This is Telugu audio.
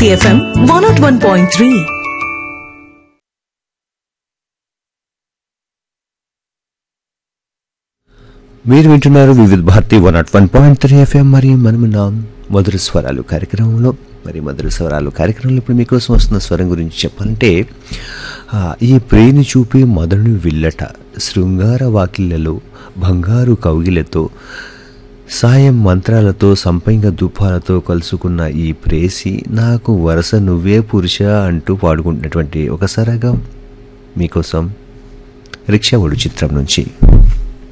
Bharati FM one nought one point three మీరు వింటున్నారు Vividh Bharati one nought one point three FM మరి మనమున్నాం మధుర స్వరాలు కార్యక్రమంలో మరి మధుర స్వరాలు కార్యక్రమంలో ఇప్పుడు మీకోసం వస్తున్న స్వరం గురించి చెప్పాలంటే ఆ, ఈ ప్రేని చూపి మదనుని విల్లట శృంగార వాకిళ్లలో బంగారు కౌగిలతో సాయం మంత్రాలతో సంపంగ ధూపాలతో కలుసుకున్న ఈ ప్రేసి నాకు వరస నువ్వే పురుష అంటూ పాడుకుంటున్నటువంటి ఒక సరగా మీకోసం రిక్షావుడు చిత్రం నుంచి